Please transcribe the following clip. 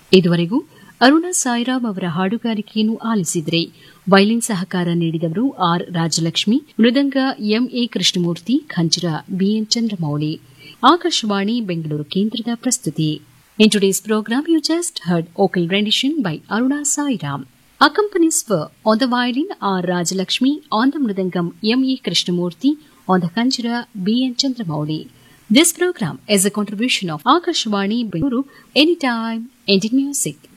ಇದುವರೆಗೂ ಅರುಣಾ ಸಾಯಿರಾಮ್ ಅವರ ಹಾಡುಗಾರಿಕೆಯನ್ನು ಆಲಿಸಿದರೆ ವೈಲಿನ್ ಸಹಕಾರ ನೀಡಿದವರು ಆರ್ ರಾಜಲಕ್ಷ್ಮಿ ಮೃದಂಗ ಎಂಎ ಕೃಷ್ಣಮೂರ್ತಿ ಖಂಜರ ಬಿಎನ್ ಚಂದ್ರಮೌಳಿ ಆಕಾಶವಾಣಿ ಬೆಂಗಳೂರು ಕೇಂದ್ರದ ಪ್ರಸ್ತುತಿ In today's program, you just heard vocal rendition by Aruna Sairam. Accompanies were on the violin R. Rajalakshmi, on the mridangam M. E. Krishnamurti, on the kanjira B. N. Chandramouli. This program is a contribution of Akashvani Bengaluru Anytime Indian Music.